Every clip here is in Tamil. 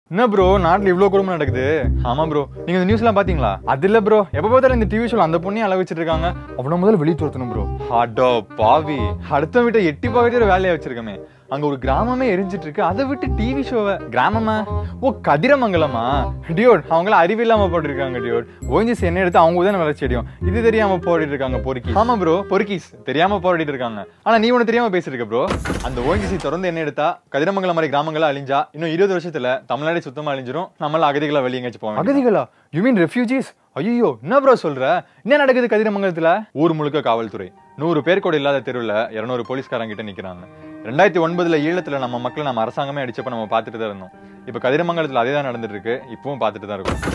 என்ன ப்ரோ நாட்டுல இவ்ளோ குடும்பம் நடக்குது ஆமா ப்ரோ நீங்க இந்த நியூஸ்லாம் பாத்தீங்களா அது இல்ல ப்ரோ எப்ப பார்த்தாலும் இந்த டிவி ஷோல அந்த பொண்ணையும் அள வச்சிட்டு இருக்காங்க அவன முதல்ல வெளிய துரத்தணும் ப்ரோ அடோ பாவி அடுத்த வீட்டை எட்டி பார்க்கறதே ஒரு வேலையா வச்சிருக்கமே அங்க ஒரு கிராமமே எரிஞ்சிட்டு இருக்கு அதை விட்டு டிவி ஷோவை கிராமமா ஓ கதிரமங்கலமா டியோட் அவங்கள அறிவில்லாம போட்டிருக்காங்க டியோட் ஓஞ்சிஸ் என்ன எடுத்து அவங்க தானே வளர்ச்சி அடியும் இது தெரியாம போடிட்டு இருக்காங்க பொறுக்கி ஆமா ப்ரோ பொறுக்கீஸ் தெரியாம போராடிட்டு இருக்காங்க ஆனா நீ ஒண்ணு தெரியாம பேசிட்டு இருக்க ப்ரோ அந்த ஓஞ்சிசி தொடர்ந்து என்ன எடுத்தா கதிரமங்கலம் மாதிரி கிராமங்களா அழிஞ்சா இன்னும் இருபது வருஷத்துல தமிழ்நாடு சுத்தமா அழிஞ்சிரும் நம்மள அகதிகளா வெளியே எங்கேயாச்சும் போவாங்க அகதிகளா யூ மீன் ரெஃப்யூஜிஸ் ஐயோ என்ன ப்ரோ சொல்ற என்ன நடக்குது கதிரமங்கலத்துல ஊர் முழுக்க காவல்துறை நூறு பேர் கூட இல்லாத தெருவுல இருநூறு போலீஸ்காரங்க கிட்ட நிக்கிறாங்க ரெண்டாயிரத்தி ஒன்பதுல ஈழத்துல நம்ம மக்கள் நம்ம அரசாங்கமே அடிச்சப்ப நம்ம பார்த்துட்டு தான் இருந்தோம் இப்ப கதிரமங்கலத்துல அதே தான் நடந்துட்டு இருக்கு இப்பவும் பார்த்துட்டு தான் இருக்கோம்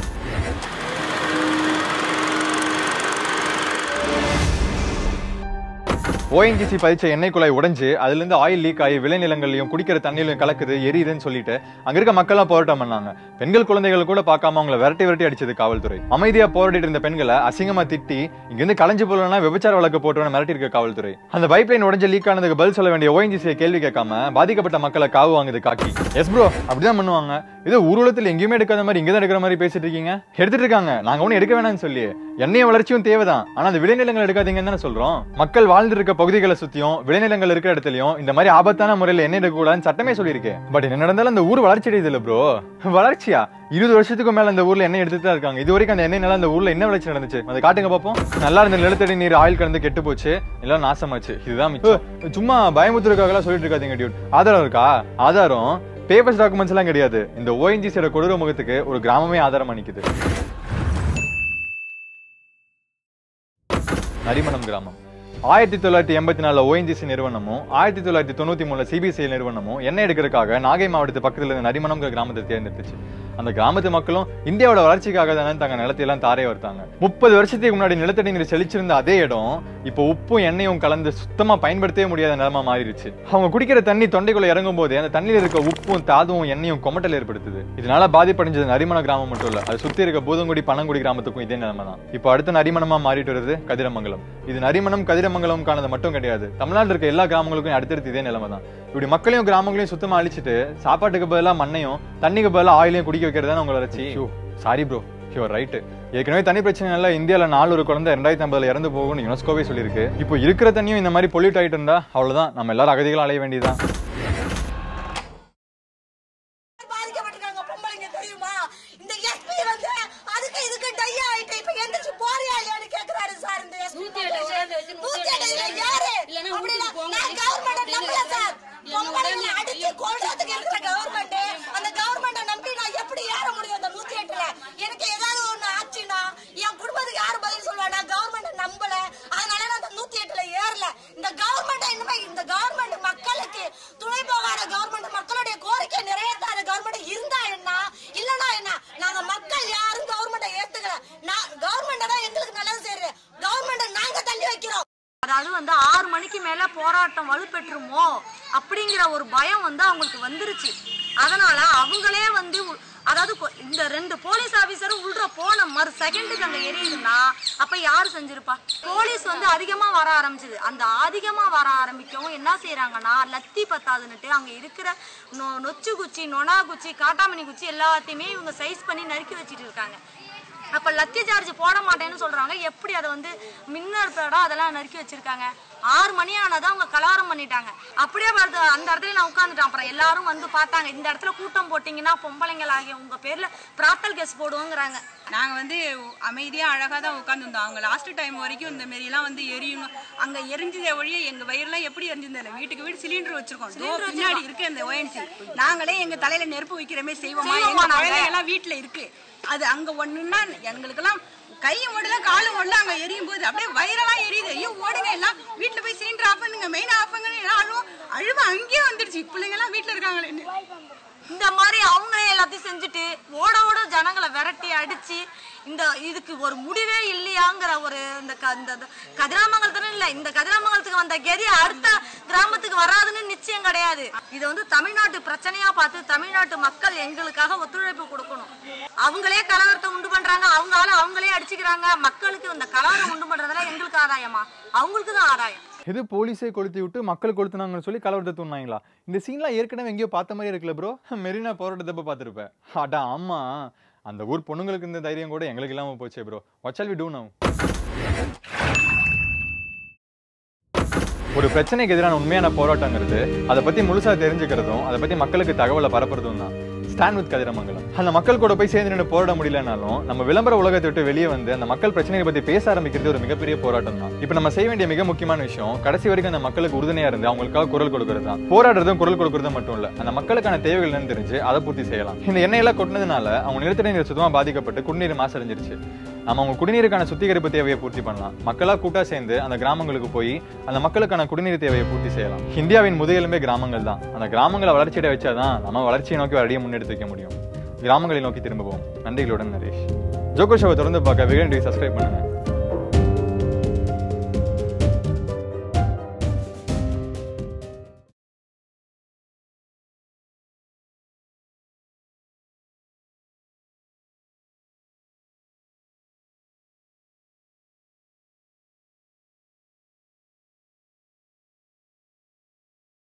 ஓஎன்ஜிசி பதிச்ச எண்ணெய் குழாய் உடைஞ்சு அதுல இருந்து ஆயில் லீக் ஆகி விளைநிலங்களையும் குடிக்கிற தண்ணியிலும் கலக்குது எரியுதுன்னு சொல்லிட்டு அங்க இருக்க மக்கள்லாம் போராட்டம் பண்ணாங்க பெண்கள் குழந்தைகள் கூட பார்க்காம அவங்கள விரட்டி விரட்டி அடிச்சது காவல்துறை அமைதியா போராடிட்டு இருந்த பெண்களை அசிங்கமா திட்டி இங்க இருந்து கலைஞ்சு போலனா விபச்சார வழக்கு போட்டு மிரட்டி இருக்க காவல்துறை அந்த பைப் லைன் உடஞ்ச லீக் ஆனதுக்கு பதில் சொல்ல வேண்டிய ஓஎன்ஜிசியை கேள்வி கேட்காம பாதிக்கப்பட்ட மக்களை காவு வாங்குது காக்கி எஸ் ப்ரோ அப்படிதான் பண்ணுவாங்க இது ஊர்வலத்தில் எங்கேயுமே எடுக்காத மாதிரி இங்க தான் எடுக்கிற மாதிரி பேசிட்டு இருக்கீங்க எடுத்துட்டு இருக்காங்க நாங்க ஒன்னும் எடுக்க வேணாம்னு சொல்லி எண்ணெய் வளர்ச்சியும் தேவைதான் ஆனா அந்த விளைநிலங்கள் எடுக்காதீங்கன்னு தானே சொல்றோம் மக்கள் வாழ்ந்து இருக்க பகுதிகளை சுத்தியும் விளைநிலங்கள் இருக்கிற இடத்துலயும் இந்த மாதிரி ஆபத்தான முறையில எண்ணெய் எடுக்கக்கூடாதுன்னு சட்டமே சொல்லியிருக்கு பட் என்ன நடந்தாலும் அந்த ஊர் வளர்ச்சி அடையுது இல்ல ப்ரோ வளர்ச்சியா இருபது வருஷத்துக்கு மேல அந்த ஊர்ல எண்ணெய் எடுத்துட்டு தான் இருக்காங்க இது வரைக்கும் அந்த எண்ணெய் நிலம் அந்த ஊர்ல என்ன வளர்ச்சி நடந்துச்சு அதை காட்டுங்க பாப்போம் நல்லா இருந்த நிலத்தடி நீர் ஆயில் கலந்து கெட்டு போச்சு எல்லாம் நாசமாச்சு இதுதான் மிச்சம் சும்மா பயமுத்துறதுக்காக சொல்லிட்டு இருக்காதீங்க டியூட் ஆதாரம் இருக்கா ஆதாரம் பேப்பர்ஸ் டாக்குமெண்ட்ஸ் எல்லாம் கிடையாது இந்த ஓஎன்ஜிசியோட கொடூர முகத்துக்கு ஒரு கிராமமே ஆதாரமா நிக்குது நரிமணம் கிராமம் ஆயிரத்தி தொள்ளாயிரத்தி எண்பத்தி நாலுல ஓஎன்ஜிசி நிறுவனமும் ஆயிரத்தி தொள்ளாயிரத்தி தொண்ணூத்தி மூணுல சிபிசிஐ நிறுவனமும் எண்ணெய் எடுக்கிறதுக்காக நாகை மாவட்டத்து பக்கத்துல இருந்த நரிமணம்ங்கிற கிராமத்தை தேர்ந்தெடுத்துச்சு அந்த கிராமத்து மக்களும் இந்தியாவோட வளர்ச்சிக்காக தானே தங்க நிலத்தையெல்லாம் தாரே வர்த்தாங்க முப்பது வருஷத்துக்கு முன்னாடி நிலத்தடி நீர் செழிச்சிருந்த அதே இடம் இப்போ உப்பும் எண்ணெயும் கலந்து சுத்தமா பயன்படுத்தவே முடியாத நிலமா மாறிடுச்சு அவங்க குடிக்கிற தண்ணி தொண்டைக்குள்ள இறங்கும் போது அந்த தண்ணியில இருக்க உப்பும் தாதுவும் எண்ணெயும் கொமட்டல் ஏற்படுத்துது இதனால பாதிப்படைஞ்சது நரிமண கிராமம் மட்டும் இல்ல அது சுத்தி இருக்க பூதங்குடி பனங்குடி கிராமத்துக்கும் இதே நிலைமை தான் இப்போ அடுத்த நரிமணமா மாறிட்டு வருது கதிரமங்கலம் இது நரிமணம் கதிரமங்கலம்கானது மட்டும் கிடையாது தமிழ்நாட்டில் இருக்க எல்லா கிராமங்களுக்கும் அடுத்தடுத்து இதே நிலைமை தான் இப்படி மக்களையும் கிராமங்களையும் சுத்தமா அழிச்சிட்டு சாப்பாட்டுக்கு பதிலாக மண்ணையும் தண்ணிக்கு பதிலாக ஆயிலையும் குடிக்க வைக்கிறது தான் உங்களை வச்சு சாரி ப்ரோ யூர் ரைட்டு ஏற்கனவே தண்ணி பிரச்சனைனால இந்தியாவில் நாலு ஒரு குழந்தை ரெண்டாயிரத்தி ஐம்பதுல இறந்து போகும்னு யுனெஸ்கோவே சொல்லியிருக்கு இப்போ இருக்கிற தண்ணியும் இந்த மாதிரி பொல்யூட் ஆயிட்டு இருந்தா அவ்வளவுதான் நம்ம எல்லாரும் அகதிகளும் அலைய வேண்டியதுதான் பாதிக்கப்பட்டிருக்காங்க பொம்பளைங்க தெரியுமா இந்த எஸ்பி வந்து அதுக்கு இதுக்கு டை ஆயிட்டு இப்ப எந்திரிச்சு போறியா இல்லையான்னு கேக்குறாரு சார் இந்த SP நூத்தி எட்டு சேர்ந்து வச்சு நூத்தி நூத்தி எட்டு எட்டுல சேர்ந்து யாரு இல்லைன்னா அப்படின்னா வீட்டுக்கு போங்க. நான் கவர்மெண்ட் நம்பல சார் இல்லைன்னா பொம்பளைங்களை உடனே அடிச்சு கொள்றதுக்கு இருக்கிற கவர்மெண்ட் அந்த கவர்மெண்ட நம்பி நான் எப்படி ஏற முடியும் அந்த நூத்தி எட்டுல எனக்கு ஏதாவது ஒண்ணு ஆச்சுன்னா என் குடும்பத்துக்கு யாரு பதில் சொல்லுவா நான் கவர்மெண்ட் நம்பல அதனால நான் அந்த நூத்தி எட்டுல ஏறல இந்த கவர்மெண்ட் இனிமே இந்த கவர்மெண்ட் மக்களுக்கு துணை போகாத கவர்மெண்ட் மக்களுடைய கோரிக்கை நிறைவேற்றாத கவர்மெண்ட் இருந்தா என்ன இல்லனா என்ன நாங்க மக்கள் யாரும் கவர்மெண்ட ஏத்துக்கல நான் கவர்மெண்ட் தான் எங்களுக்கு நல்லது செய்யுது கவர்மெண்ட் நாங்க தள்ளி வைக்கிறோம் அதாவது வந்து ஆறு மணிக்கு மேல போராட்டம் வலுப்பெற்றுமோ அப்படிங்கிற ஒரு பயம் வந்து அவங்களுக்கு வந்துருச்சு அதனால அவங்களே வந்து உ- அதாவது கொ- இந்த ரெண்டு போலீஸ் ஆபீசரும் உள்ள போன மறு செகண்டுக்கு அங்க எரியுதுன்னா அப்ப யாரு செஞ்சிருப்பா போலீஸ் வந்து அதிகமா வர ஆரம்பிச்சது அந்த அதிகமா வர ஆரம்பிக்கவும் என்ன செய்யறாங்கன்னா லத்தி பத்தாதுன்னுட்டு அங்க இருக்கிற நொ- நொச்சு குச்சி நொனா குச்சி காட்டாமணி குச்சி எல்லாத்தையுமே இவங்க சைஸ் பண்ணி நறுக்கி வச்சிட்டு இருக்காங்க அப்ப லத்தி சார்ஜ் போட மாட்டேன்னு சொல்றாங்க எப்படி அதை வந்து மின்னற்படம் அதெல்லாம் நறுக்கி வச்சிருக்காங்க ஆறு மணி ஆனதான் அவங்க கலாரம் பண்ணிட்டாங்க அப்படியே பார்த்து அந்த இடத்துல நான் உட்காந்துட்டேன் அப்புறம் எல்லாரும் வந்து பார்த்தாங்க இந்த இடத்துல கூட்டம் போட்டீங்கன்னா பொம்பளைங்களாகிய உங்க பேர்ல பிராத்தல் கேஸ் போடுவோங்கிறாங்க நாங்க வந்து அமைதியா அழகா தான் உட்காந்துருந்தோம் அவங்க லாஸ்ட் டைம் வரைக்கும் இந்த மாரி எல்லாம் வந்து எரியணும் அங்க எரிஞ்சதே ஒழிய எங்க வயிறுலாம் எப்படி எரிஞ்சிருந்தது வீட்டுக்கு வீடு சிலிண்டர் வச்சிருக்கோம் இதோ பின்னாடி இருக்கு அந்த ONC நாங்களே எங்க தலையில நெருப்பு வைக்கிற மாதிரி செய்வோமா செய்வோமா எங்க நாங்க? குழந்தைங்க எல்லாம் வீட்டுல இருக்கு அது அங்க ஒண்ணுன்னா எங்களுக்கெல்லாம் கையும் ஓடல காலும் ஓடல அங்க எரியும் போது அப்படியே வயிறெல்லாம் எரியுது ஐயோ ஓடுங்க எல்லாம் வீட்டுல போய் சிலிண்டர் ஆஃப் பண்ணுங்க மெயின் ஆஃப் பண்ணுங்க எல்லாம் அழுவோம் அழுவ அங்கேயே வந்துடுச்சு பிள்ளைங்க எல்லாம் வீட்டுல இருக்காங்களேன்னு இந்த மாதிரி அவங்களே எல்லாத்தையும் செஞ்சுட்டு ஓட ஓட ஜனங்களை விரட்டி அடிச்சு இந்த இதுக்கு ஒரு முடிவே இல்லையாங்கிற ஒரு இந்த க- இந்த இந்த கதிராமங்கலத்துல இல்ல இந்த கதிராமங்கலத்துக்கு வந்த கதி அடுத்த கிராமத்துக்கு வராதுன்னு நிச்சயம் கிடையாது இது வந்து தமிழ்நாட்டு பிரச்சனையா பார்த்து தமிழ்நாட்டு மக்கள் எங்களுக்காக ஒத்துழைப்பு கொடுக்கணும் அவங்களே கலவரத்தை உண்டு பண்றாங்க அவங்களால அவங்களே அடிச்சுக்கிறாங்க மக்களுக்கு இந்த கலவரம் உண்டு பண்றதுல எங்களுக்கு ஆதாயமா அவங்களுக்கு தான் ஆதாயம் எது போலீஸே கொளுத்தி விட்டு மக்கள் கொளுத்துனாங்கன்னு சொல்லி கலவரத்தை தூண்டினாங்களா இந்த சீன்லாம் ஏற்கனவே எங்கேயோ பார்த்த மாதிரி இருக்குல்ல ப்ரோ மெரினா போராட்டத்தப்ப பார்த்துருப்பேன் அடா ஆமா அந்த ஊர் பொண்ணுங்களுக்கு இந்த தைரியம் கூட எங்களுக்கு இல்லாம போச்சே bro what shall we do now ஒரு பிரச்சனைக்கு எதிரான உண்மையான போராட்டங்கிறது அதை பத்தி முழுசா தெரிஞ்சுக்கிறதும் அதை பத்தி மக்களுக்கு தகவலை பரப்புறதும் தான் ஸ்டாண்ட் வித் கதிரமங்கலம் அந்த மக்கள் கூட போய் சேர்ந்து நின்று போராட முடியலனாலும் நம்ம விளம்பர உலகத்தை விட்டு வெளியே வந்து அந்த மக்கள் பிரச்சனைகளை பத்தி பேச ஆரம்பிக்கிறது ஒரு மிகப்பெரிய போராட்டம் தான் இப்போ நம்ம செய்ய வேண்டிய மிக முக்கியமான விஷயம் கடைசி வரைக்கும் அந்த மக்களுக்கு உறுதுணையா இருந்து அவங்களுக்காக குரல் கொடுக்கறது தான் போராடுறதும் குரல் கொடுக்கறதும் மட்டும் இல்ல அந்த மக்களுக்கான தேவைகள் என்னன்னு தெரிஞ்சு அதை பூர்த்தி செய்யலாம் இந்த எண்ணெயெல்லாம் கொட்டினதுனால அவங்க நிலத்தடி நீர் சுத்தமா பாதிக்கப்பட்டு குடிநீர் மாசடைஞ்சிருச்சு நம்ம அவங்க குடிநீருக்கான சுத்திகரிப்பு தேவையை பூர்த்தி பண்ணலாம் மக்களா கூட்டா சேர்ந்து அந்த கிராமங்களுக்கு போய் அந்த மக்களுக்கான குடிநீர் தேவையை பூர்த்தி செய்யலாம் இந்தியாவின் முதுகெலும்பே கிராமங்கள் தான் அந்த கிராமங்களை வளர்ச்சியடை வச்சாதான் நம்ம வளர்ச்சியை நோக்கி ஒரு அடியை முன்னெடுத்து வைக்க முடியும் கிராமங்களை நோக்கி திரும்புவோம் நன்றிகளுடன் நரேஷ் ஜோகோ ஷோவை தொடர்ந்து பார்க்க விகடன் சப்ஸ்கிரைப் பண்ணுங்க